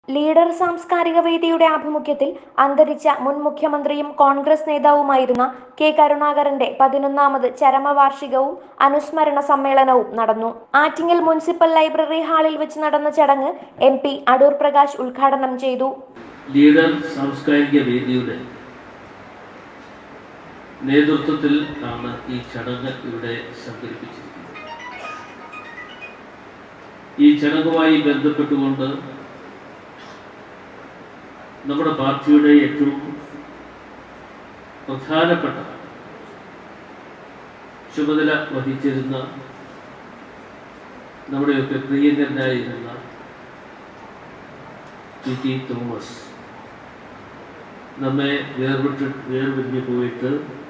leader സാംസ്കാരിക വേദിയുടെ ആഭിമുഖ്യത്തിൽ അന്തരിച്ച മുൻ മുഖ്യമന്ത്രിയും കോൺഗ്രസ് നേതാവുമായിരുന്ന കെ കരുണാകരന്റെ പതിനൊന്നാമത് ചരമവാർഷികവും അനുസ്മരണ സമ്മേളനവും നടന്നു ആറ്റിങ്ങൽ മുനിസിപ്പൽ ലൈബ്രറി ഹാളിൽ വെച്ച് നടന്ന ചടങ്ങ് എം പി അടൂർ പ്രകാശ് ഉദ്ഘാടനം ചെയ്തു ലീഡർ സാംസ്കാരിക വേദിയുടെ നേതൃത്വത്തിൽ ആണ് ഈ ചടങ്ങ് ഇവിടെ സംഘടിപ്പിച്ചിരിക്കുന്നത് ഈ ചടങ്ങുമായി ബന്ധപ്പെട്ടുകൊണ്ട് നമ്മുടെ പാർട്ടിയുടെ ഏറ്റവും പ്രധാനപ്പെട്ട ചുമതല വഹിച്ചിരുന്ന നമ്മുടെയൊക്കെ പ്രിയങ്കരനായിരുന്ന പി ടി തോമസ് നമ്മെ വേർപെട്ട് വേർപിരിഞ്ഞു പോയിട്ട്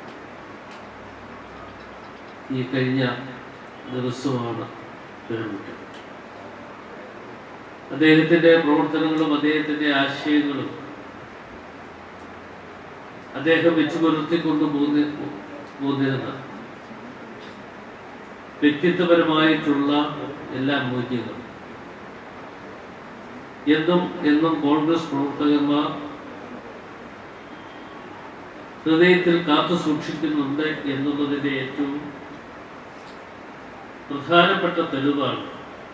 ഈ കഴിഞ്ഞ ദിവസമാണ് വേർപെട്ടത് അദ്ദേഹത്തിൻ്റെ പ്രവർത്തനങ്ങളും അദ്ദേഹത്തിൻ്റെ ആശയങ്ങളും അദ്ദേഹം വെച്ചു പുലർത്തിക്കൊണ്ട് പോന്നി പോന്നിരുന്ന വ്യക്തിത്വപരമായിട്ടുള്ള എല്ലാ മൂല്യങ്ങളും എന്നും എന്നും കോൺഗ്രസ് പ്രവർത്തകന്മാർ ഹൃദയത്തിൽ കാത്തു സൂക്ഷിക്കുന്നുണ്ട് എന്നുള്ളതിൻ്റെ ഏറ്റവും പ്രധാനപ്പെട്ട തെളിവാണ്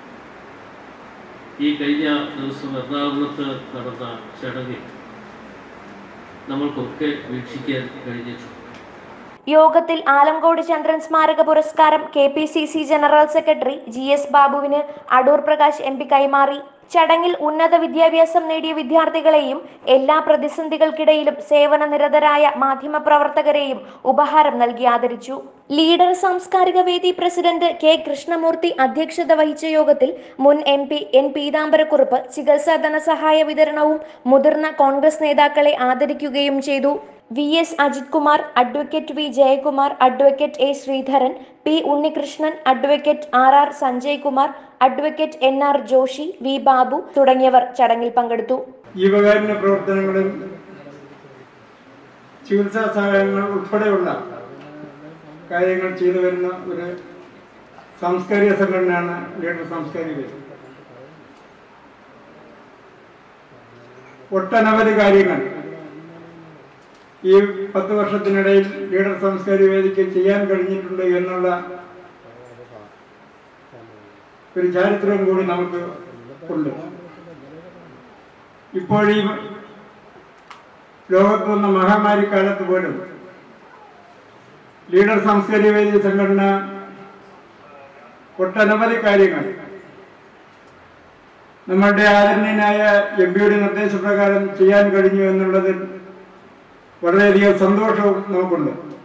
ഈ കഴിഞ്ഞ ദിവസം എറണാകുളത്ത് നടന്ന ചടങ്ങിൽ നമ്മൾക്കൊക്കെ വീക്ഷിക്കാൻ കഴിഞ്ഞിട്ടുണ്ട് യോഗത്തിൽ ആലങ്കോട് ചന്ദ്രൻ സ്മാരക പുരസ്കാരം K P C C general secretary G S ബാബുവിന് അടൂർ പ്രകാശ് എം പി കൈമാറി ചടങ്ങിൽ ഉന്നത വിദ്യാഭ്യാസം നേടിയ വിദ്യാർത്ഥികളെയും എല്ലാ പ്രതിസന്ധികൾക്കിടയിലും സേവന നിരതരായ മാധ്യമപ്രവർത്തകരെയും ഉപഹാരം നൽകി ആദരിച്ചു ലീഡർ സാംസ്കാരിക വേദി പ്രസിഡന്റ് കെ കൃഷ്ണമൂർത്തി അധ്യക്ഷത വഹിച്ച യോഗത്തിൽ മുൻ എം പി എൻ പീതാംബരക്കുറുപ്പ് ചികിത്സാ ധനസഹായ വിതരണവും മുതിർന്ന കോൺഗ്രസ് നേതാക്കളെ ആദരിക്കുകയും ചെയ്തു V S Ajith Kumar advocate V Jayakumar advocate A Sreedharan P Unnikrishnan advocate R R Sanjay Kumar advocate N R Joshy V Babu തുടങ്ങിയവർ ചടങ്ങിൽ പങ്കെടുത്തു ജീവകാരുണ്യ പ്രവർത്തനങ്ങളും ചികിത്സാ സഹായങ്ങൾ ഉൾപ്പെടെയുള്ള കാര്യങ്ങൾ ചെയ്തു വരുന്ന ഒരു സാംസ്കാരിക സംഘടനയാണ് ലീഡർ സാംസ്കാരിക വേദി ഒട്ടനവധി കാര്യങ്ങൾ ഈ പത്ത് വർഷത്തിനിടയിൽ ലീഡർ സാംസ്കാരിക വേദിക്ക് ചെയ്യാൻ കഴിഞ്ഞിട്ടുണ്ട് എന്നുള്ള ഒരു ചാരിത്രവും കൂടി നമുക്ക് ഉണ്ട് ഇപ്പോഴീ ലോകത്ത് വന്ന മഹാമാരി കാലത്ത് പോലും ലീഡർ സാംസ്കാരിക വേദി സംഘടന ഒട്ടനവധി കാര്യങ്ങൾ നമ്മളുടെ ആദരണീയനായ എം പിയുടെ നിർദ്ദേശപ്രകാരം ചെയ്യാൻ കഴിഞ്ഞു എന്നുള്ളതിൽ വളരെയധികം സന്തോഷവും നമുക്കുണ്ട്